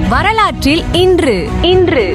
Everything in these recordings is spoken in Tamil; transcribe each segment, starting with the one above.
வரலாற்றில் இன்று இன்று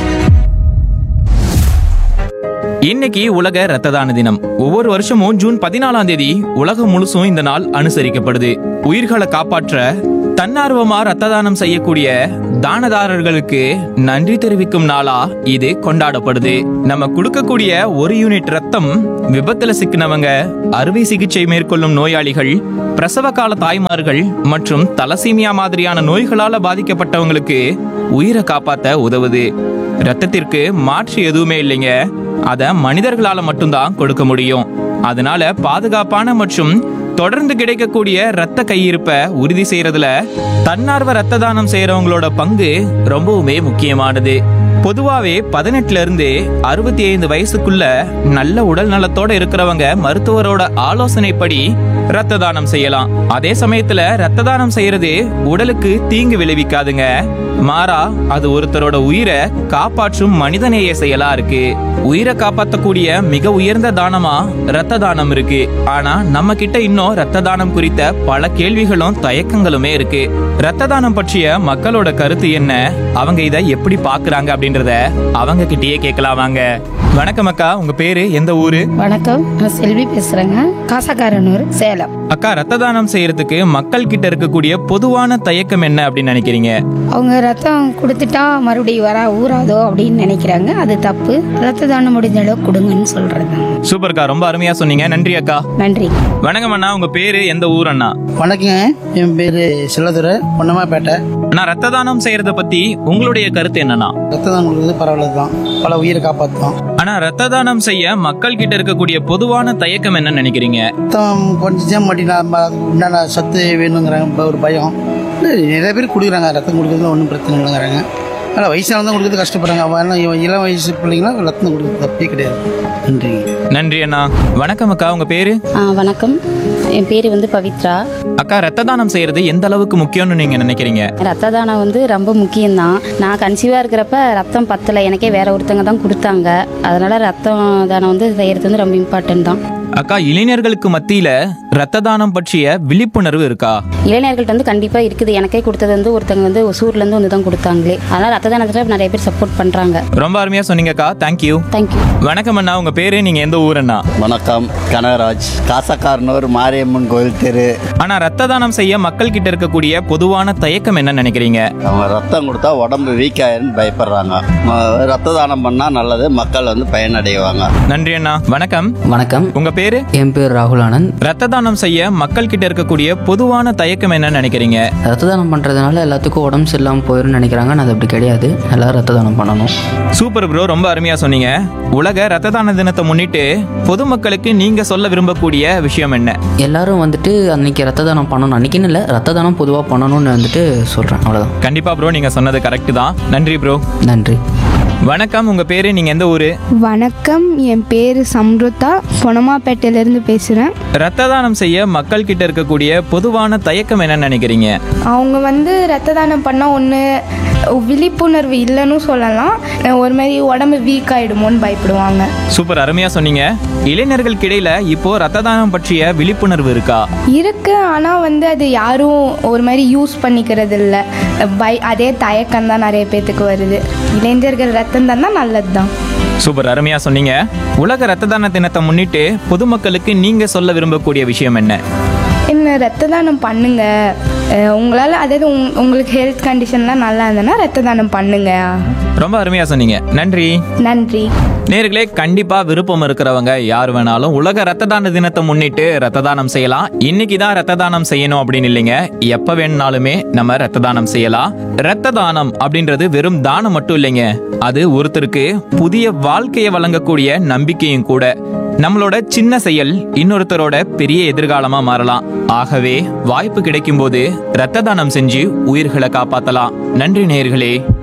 இன்னைக்கு உலக ரத்த தான தினம் ஒவ்வொரு வருஷமும் ஜூன் பதினாலாம் தேதி உலகம் முழுசும் இந்த நாள் அனுசரிக்கப்படுது உயிர்களை காப்பாற்ற தன்னார்வமா ரத்த தானம் செய்யக்கூடிய தானதாரர்களுக்கு நன்றி தெரிவிக்கும் நாளா இது கொண்டாடப்படுது நம்ம கொடுக்கக்கூடிய ஒரு யூனிட் ரத்தம் விபத்துல சிக்கினவங்க அறுவை சிகிச்சை மேற்கொள்ளும் நோயாளிகள் பிரசவ கால தாய்மார்கள் மற்றும் தலசீமியா மாதிரியான நோய்களால பாதிக்கப்பட்டவங்களுக்கு உயிரை காப்பாத்த உதவுது ரத்தத்திற்கு மாற்று எதுவுமே இல்லைங்க அத மனிதர்களால மட்டும்தான் கொடுக்க முடியும் அதனால பாதுகாப்பான மற்றும் தொடர்ந்து கிடைக்கக்கூடிய ரத்த கையிருப்பை உறுதி செய்யறதுல தன்னார்வ ரத்த தானம் செய்யறவங்களோட பங்கு ரொம்பவுமே முக்கியமானது பொதுவாவே பதினெட்டுல இருந்து அறுபத்தி ஐந்து வயசுக்குள்ள நல்ல உடல் நலத்தோட இருக்கிறவங்க மருத்துவரோட ஆலோசனைப்படி ரத்த தானம் செய்யலாம் அதே சமயத்துல ரத்த தானம் செய்யறது உடலுக்கு தீங்கு விளைவிக்காதுங்க மாறா அது ஒருத்தரோட உயிரை காப்பாற்றும் மனிதநேய செயலா இருக்கு உயிரை காப்பாற்றக்கூடிய மிக உயர்ந்த தானமா ரத்த தானம் இருக்கு ஆனா நம்ம கிட்ட இன்னும் ரத்த தானம் குறித்த பல கேள்விகளும் தயக்கங்களுமே இருக்கு ரத்த தானம் பற்றிய மக்களோட கருத்து என்ன அவங்க இதை எப்படி பாக்குறாங்க அப்படின்றத அவங்க கிட்டயே கேட்கலாம் வாங்க வணக்கம் அக்கா உங்க பேரு எந்த ஊரு வணக்கம் நான் செல்வி பேசுறேங்க காசக்காரனூர் சேலம் அக்கா ரத்த தானம் செய்யறதுக்கு மக்கள் கிட்ட இருக்கக்கூடிய பொதுவான தயக்கம் என்ன அப்படின்னு நினைக்கிறீங்க அவங்க ரத்தம் கொடுத்துட்டா மறுபடியும் வரா ஊறாதோ அப்படின்னு நினைக்கிறாங்க அது தப்பு ரத்த தானம் முடிஞ்ச அளவு கொடுங்கன்னு சொல்றது சூப்பர்க்கா ரொம்ப அருமையா சொன்னீங்க நன்றி அக்கா நன்றி வணக்கம் அண்ணா உங்க பேரு எந்த ஊர் அண்ணா வணக்கங்க என் பேர் செல்லதுரை பொன்னமாப்பேட்டை அண்ணா ரத்த தானம் செய்யறத பத்தி உங்களுடைய கருத்து என்னன்னா ரத்த தானம் கொடுக்குறது பரவாயில்ல தான் பல உயிரை காப்பாற்றும் ஆனா ரத்த தானம் செய்ய மக்கள் கிட்ட இருக்கக்கூடிய பொதுவான தயக்கம் என்ன நினைக்கிறீங்க ரத்தம் கொஞ்சம் மாட்டி நம்ம அதுக்கு உண்டான சத்து வேணுங்கிறாங்க ஒரு பயம் இல்ல, நிறைய பேர் கொடுக்குறாங்க ரத்தம் கொடுக்குறதுல ஒன்றும் பிரச்சனை இல்லைங்கிறாங்க ஆனால் வயசானதான் தான் கொடுக்குறது கஷ்டப்படுறாங்க அவன் இவன் இளம் வயசு பிள்ளைங்களாம் ரத்தம் கொடுக்குறது தப்பே கிடையாது நன்றிங்க நன்றி அண்ணா வணக்கம் அக்கா உங்க பேரு ஆ வணக்கம் என் பேர் வந்து பவித்ரா அக்கா ரத்த தானம் செய்யறது எந்த அளவுக்கு முக்கியம்னு நீங்க நினைக்கிறீங்க ரத்த தானம் வந்து ரொம்ப முக்கியம்தான் நான் கன்சீவாக இருக்கிறப்ப ரத்தம் பத்தலை எனக்கே வேற ஒருத்தங்க தான் கொடுத்தாங்க அதனால ரத்தம் தானம் வந்து செய்யறது வந்து ரொம்ப இம்பார்ட்டன்ட் தான் அக்கா இளைஞர்களுக்கு மத்தியில ரத்த தானம் பற்றிய விழிப்புணர்வு இருக்கா இளைஞர்கள்ட்ட வந்து கண்டிப்பாக இருக்குது எனக்கே கொடுத்தது வந்து ஒருத்தங்க வந்து ஒசூர்லேருந்து வந்து தான் கொடுத்தாங்களே அதனால் ரத்த தானத்தில் நிறைய பேர் சப்போர்ட் பண்ணுறாங்க ரொம்ப அருமையா சொன்னீங்கக்கா தேங்க்யூ தேங்க்யூ வணக்கம் அண்ணா உங்க பேரு நீங்க எந்த ஊர் அண்ணா வணக்கம் கனகராஜ் காசக்காரனூர் மாரியம்மன் கோயில் தெரு ஆனா ரத்த தானம் செய்ய மக்கள் கிட்ட இருக்கக்கூடிய பொதுவான தயக்கம் என்ன நினைக்கிறீங்க அவங்க ரத்தம் கொடுத்தா உடம்பு வீக் ஆயிருன்னு பயப்படுறாங்க ம- ரத்த தானம் பண்ணால் நல்லது மக்கள் வந்து பயனடைவாங்க நன்றி அண்ணா வணக்கம் வணக்கம் உங்க பேரு என் பேர் ராகுல் ஆனந்த் ரத்த தானம் செய்ய மக்கள் கிட்ட இருக்கக்கூடிய பொதுவான தயக்கம் என்ன நினைக்கிறீங்க ரத்த தானம் பண்ணுறதுனால எல்லாத்துக்கும் உடம்பு சரியில்லாமல் போயிடும்னு நினைக்கிறாங்க ஆனால் அது அப்படி கிடையாது எல்லாரும் ரத்த தானம் பண்ணணும் சூப்பர் ப்ரோ ரொம்ப அருமையா சொன்னீங்க உலக ரத்த தான தினத்தை முன்னிட்டு பொதுமக்களுக்கு நீங்க சொல்ல விரும்பக்கூடிய விஷயம் என்ன எல்லாரும் வந்துட்டு அன்னைக்கு ரத்த தானம் பண்ணணும் அன்னைக்குன்னு இல்லை ரத்த தானம் பொதுவாக பண்ணணும்னு வந்துட்டு சொல்கிறேன் அவ்வளோதான் கண்டிப்பா ப்ரோ நீங்க சொன்னது கரெக்ட் தான் நன்றி ப்ரோ நன்றி வணக்கம் உங்க பேரு நீங்க எந்த ஊரு வணக்கம் என் பேர் சம்ருதா பொனமாப்பேட்டையிலேருந்து பேசுகிறேன் ரத்த தானம் செய்ய மக்கள் கிட்ட இருக்கக்கூடிய பொதுவான தயக்கம் என்ன நினைக்கிறீங்க அவங்க வந்து ரத்த தானம் பண்ணால் ஒன்று விழிப்புணர்வு இல்லைன்னு சொல்லலாம் ஒரு மாதிரி உடம்பு வீக் ஆகிடுமோன்னு பயப்படுவாங்க சூப்பர் அருமையா சொன்னீங்க இளைஞர்களுக்கு இடையில இப்போ ரத்த தானம் பற்றிய விழிப்புணர்வு இருக்கா இருக்கு ஆனால் வந்து அது யாரும் ஒரு மாதிரி யூஸ் பண்ணிக்கிறது இல்லை பை அதே தயக்கம் தான் நிறைய பேத்துக்கு வருது இளைஞர்கள் ரத்தம் தான் நல்லது தான் சூப்பர் அருமையா சொன்னீங்க உலக ரத்த தான தினத்தை முன்னிட்டு பொதுமக்களுக்கு நீங்க சொல்ல விரும்பக்கூடிய விஷயம் என்ன என்ன ரத்த தானம் பண்ணுங்க அஹ் உங்களால் அதாவது உங்- உங்களுக்கு ஹெல்த் கண்டிஷன்லாம் நல்லா இருந்ததுன்னா ரத்த தானம் பண்ணுங்க ரொம்ப அருமையா சொன்னீங்க நன்றி நன்றி நேர்களே கண்டிப்பா விருப்பம் இருக்கிறவங்க யார் வேணாலும் உலக ரத்த தான தினத்தை முன்னிட்டு ரத்த தானம் செய்யலாம் இன்னைக்கு தான் ரத்த தானம் செய்யணும் அப்படின்னு இல்லைங்க எப்ப வேணும்னாலுமே நம்ம ரத்த தானம் செய்யலாம் ரத்த தானம் அப்படின்றது வெறும் தானம் மட்டும் இல்லைங்க அது ஒருத்தருக்கு புதிய வாழ்க்கையை வழங்கக்கூடிய நம்பிக்கையும் கூட நம்மளோட சின்ன செயல் இன்னொருத்தரோட பெரிய எதிர்காலமா மாறலாம் ஆகவே வாய்ப்பு கிடைக்கும் போது ரத்த தானம் செஞ்சு உயிர்களை காப்பாத்தலாம் நன்றி நேயர்களே